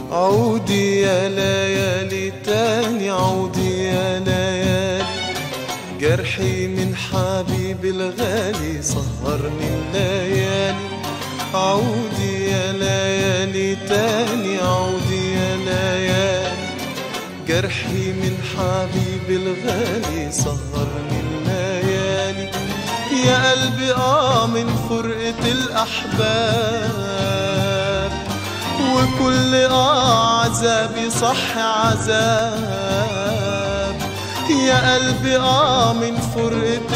عودي يا ليالي تاني عودي يا ليالي جرحي من حبيبي الغالي سهرني الليالي عودي يا ليالي تاني عودي يا ليالي جرحي من حبيبي الغالي سهرني الليالي يا قلبي اه من فرقة الأحباب وكل اه عذابي صح عذاب يا قلبي اه من فرقة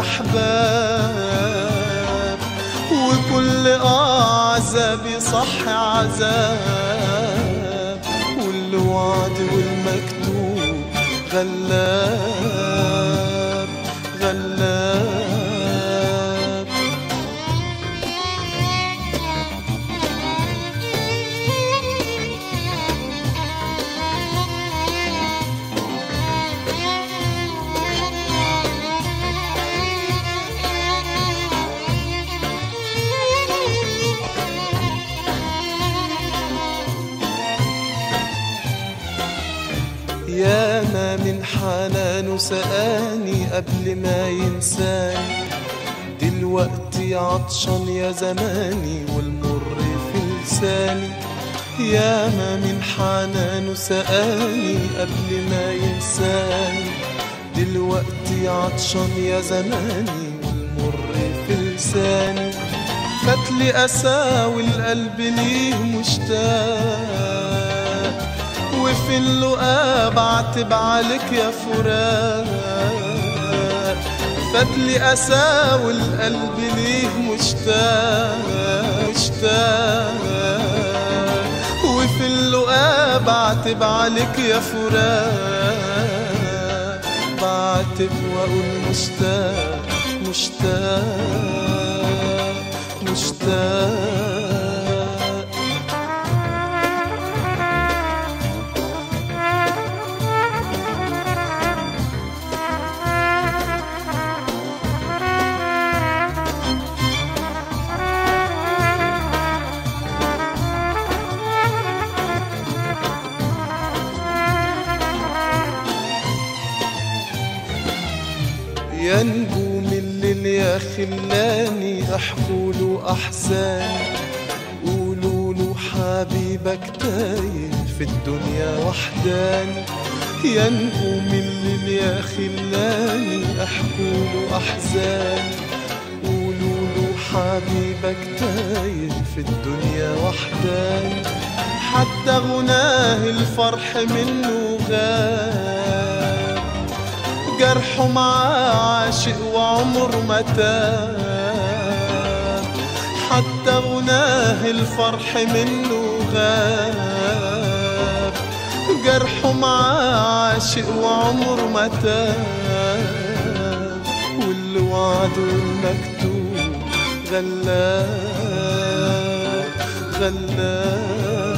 الأحباب وكل اه عذابي صح عذاب والوعد والمكتوب غلاب غلاب يا ما من حنانه سقاني قبل ما ينساني دلوقتي عطشان يا زماني والمر في لساني يا ما من حنانه سقاني قبل ما ينساني دلوقتي عطشان يا زماني والمر في لساني فتلي أساوي القلب ليه مشتاق وفي اللقا بعتب عليك يا فراق فتلي أساوي القلب ليه مشتاق مشتاق وفي اللقا بعتب عليك يا فراق بعتب وأقول مشتاق مشتاق مشتاق يا نجوم الليل يا خلاني احكوا له احزاني قولوا له حبيبك تايه في الدنيا وحداني يا نجوم الليل يا خلاني احكوا له احزاني قولوا له حبيبك تايه في الدنيا وحداني حتى غناه الفرح منه غاب جرحه معاه عاشق وعمر ما تاب حتى غناه الفرح منه غاب جرحه معاه عاشق وعمر ما تاب والوعد والمكتوب غلاب غلاب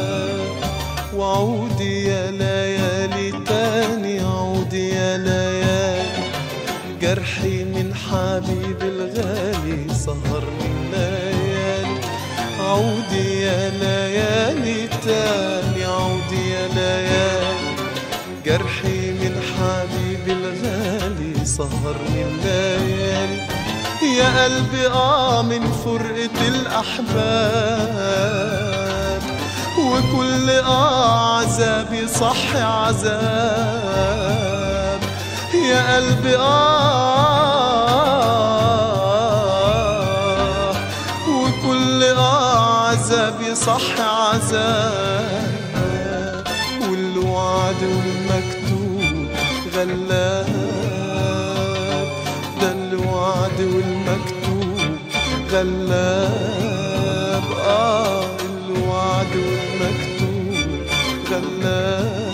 وعودي يا ليالي تاني عودي يا ليالي جرحي من حبيبي الغالي سهرني الليالي عودي يا ليالي تاني عودي يا ليالي جرحي من حبيبي الغالي سهرني الليالي يا قلبي اه من فرقة الأحباب وكل اه عذابي صح عذاب يا قلبي اه وكل اه عذابي صح عذاب والوعد والمكتوب غلاب ده الوعد والمكتوب غلاب اه الوعد والمكتوب غلاب